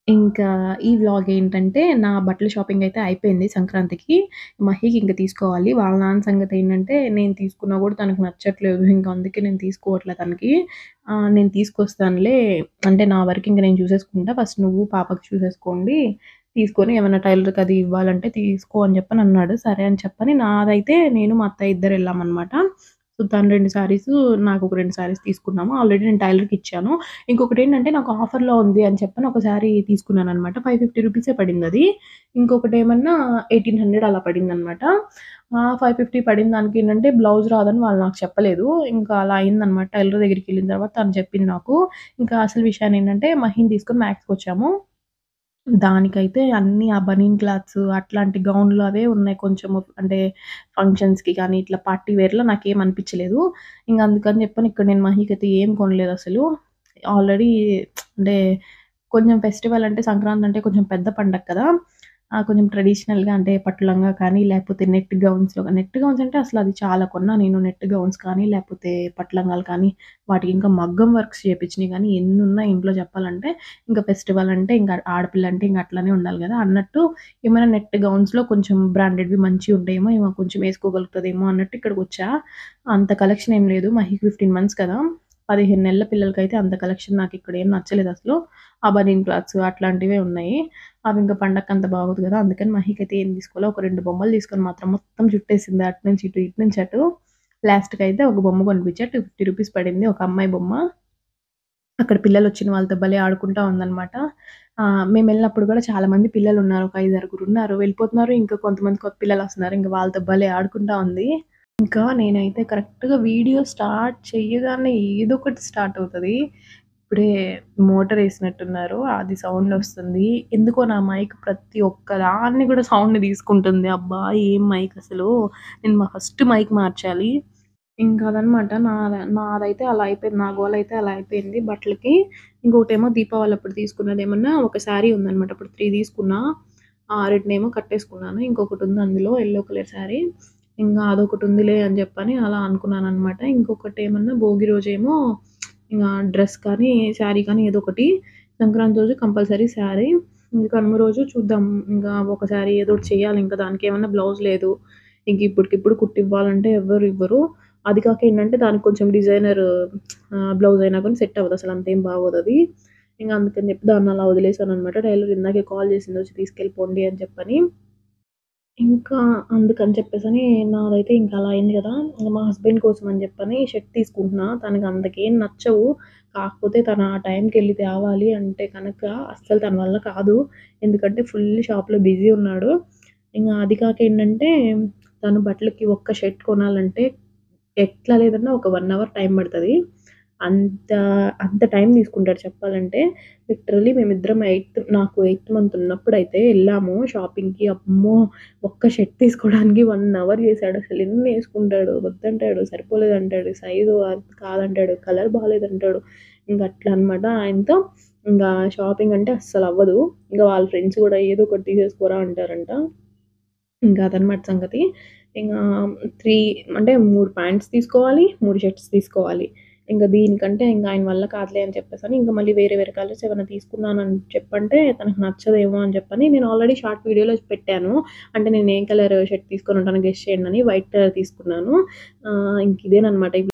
ఇంకా ఈ వ్లాగ్ ఏంటంటే, నా బట్టల షాపింగ్ అయితే అయిపోయింది సంక్రాంతికి. మహీకి ఇంక తీసుకోవాలి. వాళ్ళ నాన్న సంగతి ఏంటంటే, నేను తీసుకున్నా కూడా తనకు నచ్చట్లేదు. ఇంక అందుకే నేను తీసుకోవట్లే తనకి. ఆహ్, నేను తీసుకొస్తానులే అంటే నా వరకు ఇంక నేను చూసేసుకుంటా. ఫస్ట్ నువ్వు పాపకి చూసేసుకోండి. తీసుకొని ఏమన్నా టైలర్‌కి అది ఇవ్వాలంటే తీసుకో అని చెప్పని అన్నాడు. సరే అని చెప్పని నాదైతే నేను మా అత్తయ్య ఇద్దరు ఎళ్ళామనమాట. సో, తను 2 శారీసు, నాకొక 2 శారీస్ తీసుకున్నాము. ఆల్రెడీ నేను టైలర్‌కి ఇచ్చాను. ఇంకొకటేంటంటే నాకు ఆఫర్‌లో ఉంది అని చెప్పని ఒక శారీ తీసుకున్నాననమాట. 550 రూపీసే పడిందది. ఇంకొకటేమన్నా 1800 అలా పడిందనమాట. ఆహ్, 550 పడిన దానికేంటంటే బ్లౌజ్ రాదని వాళ్ళు నాకు చెప్పలేదు. ఇంకా అలా అయిందనమాట. టైలర్ దగ్గరికెళ్ళిన తర్వాత తను చెప్పింది నాకు. ఇంకా అసలు విషయాన్నేంటంటే మహీని తీసుకొని మ్యాక్స్‌కొచ్చాము. దానికైతే అన్నీ ఆ బనీన్ క్లాత్స్ అట్లాంటి గౌన్‌లు అవే ఉన్నాయి కొంచెము అంటే ఫంక్షన్స్‌కి కానీ, ఇట్లా పార్టీ వేర్‌లో నాకేం అనిపించలేదు. ఇంక అందుకని చెప్పని ఇక్కడ నేను మహీకైతే ఏం కొనలేదసలు. ఆల్రెడీ అంటే కొంచెం ఫెస్టివల్ అంటే సంక్రాంతి అంటే కొంచెం పెద్ద పండగ కదా! ఆహ్, కొంచెం ట్రెడిషనల్‌గా అంటే పట్టు లంగా కానీ, లేకపోతే నెట్ గౌన్స్‌లో నెట్ గౌన్స్ అంటే అసలు అది చాలా కొన్నా నేను నెట్ గౌన్స్ కానీ, లేకపోతే పట్టు లంగాలు కానీ, వాటికి ఇంకా మగ్గం వర్క్స్ చేపించినయి కానీ ఎన్నున్నాయి ఇంట్లో చెప్పాలంటే. ఇంకా ఫెస్టివల్ అంటే ఇంక ఆడపిల్ల అంటే ఇంక అట్లనే ఉండాలి కదా! అన్నట్టు ఏమైనా నెట్ గౌన్స్‌లో కొంచెం బ్రాండెడ్‌వి మంచివి ఉంటాయేమో, ఈమె కొంచెం ఏసుకోగలుగుతదేమో అన్నట్టు ఇక్కడికొచ్చా. అంత కలెక్షన్ ఏం లేదు. మహీకి 15 మంత్స్ కదా! 15 నెలల పిల్లలకైతే అంత కలెక్షన్ నాకిక్కడ ఏం నచ్చలేదసలు. ఆ బనీన్ క్లాత్స్ అట్లాంటివే ఉన్నాయి. అవి ఇంక పండగకి అంత బాగోదు కదా! అందుకని మహీకైతే ఏం తీసుకోలే. ఒక 2 బొమ్మలు తీసుకొని మాత్రం మొత్తం చుట్టేసింది. అటు నుంచి ఇటు, ఇటు నుంచి అటు. లాస్ట్‌కైతే ఒక బొమ్మ కొనిపించా. 250 రూపీస్ పడింది. ఒక అమ్మాయి బొమ్మ. అక్కడ పిల్లలొచ్చిన వాళ్ళతో భలే ఆడుకుంటా ఉందనమాట. ఆహ్, మేమెళ్ళినప్పుడు కూడా చాలా మంది పిల్లలున్నారు. ఒక 5, 6 ఉన్నారు. వెళ్ళిపోతున్నారు. ఇంకా కొంతమంది కొత్త పిల్లలొస్తున్నారు. ఇంక వాళ్ళతో భలే ఆడుకుంటా ఉంది. ఇంకా నేనైతే కరెక్ట్‌గా వీడియో స్టార్ట్ చెయ్యగానే ఏదో ఒకటి స్టార్ట్ అవుతది. ఇప్పుడే మోటారేసినట్టున్నారు. అది సౌండొస్తుంది. ఎందుకో నా మైక్ ప్రతి ఒక్క దాన్ని కూడా సౌండ్‌ని తీసుకుంటుంది. అబ్బా! ఏం మైక్ అసలు. నేను మా ఫస్ట్ మైక్ మార్చాలి. ఇంకా అదనమాట. నాద నాదైతే అలా అయిపోయింది. నా గోలయితే అలా అయిపోయింది బట్టలకి. ఇంకోటేమో దీపావళి అప్పుడు తీసుకున్నదేమన్నా ఒక శారీ ఉందనమాట. అప్పుడు 3 తీసుకున్నా. ఆహ్, రెండేమో కట్టేసుకున్నాను. ఇంకొకటుంది అందులో యెల్లో కలర్ శారీ. ఇంగా అదొకటుందిలే అని చెప్పని అలా అనుకున్నాననమాట. ఇంకొకటేమన్నా భోగి రోజేమో ఇంగ డ్రెస్ కానీ, శారీ కానీ ఏదో ఒకటి. సంక్రాంతి రోజు కంపల్సరీ శారీ. ఇంక కనుమ రోజు చూద్దాం. ఇంకా ఒక శారీ ఏదో ఒకటి చేయాలి. ఇంకా దానికేమన్నా బ్లౌజ్ లేదు. ఇంక ఇప్పటికిప్పుడు కుట్టివ్వాలంటే ఎవ్వరు ఇవ్వరు. అది కాక ఏంటంటే దానికి కొంచెం డిజైనర్ ఆహ్, బ్లౌజ్ అయినా కానీ సెట్ అవ్వదు. అసలు అంతేం బాగోదది. ఇంక అందుకని చెప్పి దాన్ని అలా వదిలేసాననమాట. టైలర్ ఇందాకే కాల్ చేసింది వచ్చి తీసుకెళ్ళిపోండి అని చెప్పని. ఇంకా అందుకని చెప్పేసని నాదైతే ఇంక అలా అయింది కదా! ఇంక మా హస్బెండ్ కోసం అని చెప్పని షర్ట్ తీసుకుంటున్నా. తనకి అంతకేం నచ్చవు. కాకపోతే తను ఆ టైంకెళ్ళి తేవాలి అంటే కనుక అస్సలు తన వల్ల కాదు. ఎందుకంటే ఫుల్ షాప్‌లో బిజీ ఉన్నాడు. ఇంగ అది కాక ఏంటంటే తను బట్టలకి ఒక్క షర్ట్ కొనాలంటే ఎట్లా లేదన్నా ఒక 1 అవర్ టైం పడతది. అంత అంత టైం తీసుకుంటాడు చెప్పాలంటే. లిటరల్లీ మేమిద్దరం ఎయిత్ నాకు ఎయిత్ మంత్ ఉన్నప్పుడైతే ఎళ్ళాము షాపింగ్‌కి. అమ్మో! ఒక్క షర్ట్ తీసుకోవడానికి 1 అవర్ చేశాడు. అసలు ఎన్నేసుకుంటాడు. వద్దంటాడు. సరిపోలేదంటాడు. సైజు అది కాదంటాడు. కలర్ బాలేదంటాడు. ఇంక అట్లా అనమాట ఆయనతో. ఇంగా షాపింగ్ అంటే అస్సలవ్వదు. ఇంక వాళ్ళ ఫ్రెండ్స్ కూడా ఏదో ఒకటి తీసేసుకోరా అంటారంట. ఇంకా అదనమాట సంగతి. ఇంగా 3 అంటే 3 ప్యాంట్స్ తీసుకోవాలి. 3 షర్ట్స్ తీసుకోవాలి. ఇంక దీనికంటే ఇంక ఆయన వల్ల కాదులే అని చెప్పేసని ఇంక మళ్ళీ వేరే వేరే కలర్స్ ఏమైనా తీసుకున్నానని చెప్పంటే తనకు నచ్చదేమో అని చెప్పని నేను ఆల్రెడీ షార్ట్ వీడియోలో పెట్టాను. అంటే నేను ఏ కలర్ షర్ట్ తీసుకొని ఉంటానో గెస్ చేయండని. వైట్ కలర్ తీసుకున్నాను. ఆహ్, ఇంక ఇదేననమాట.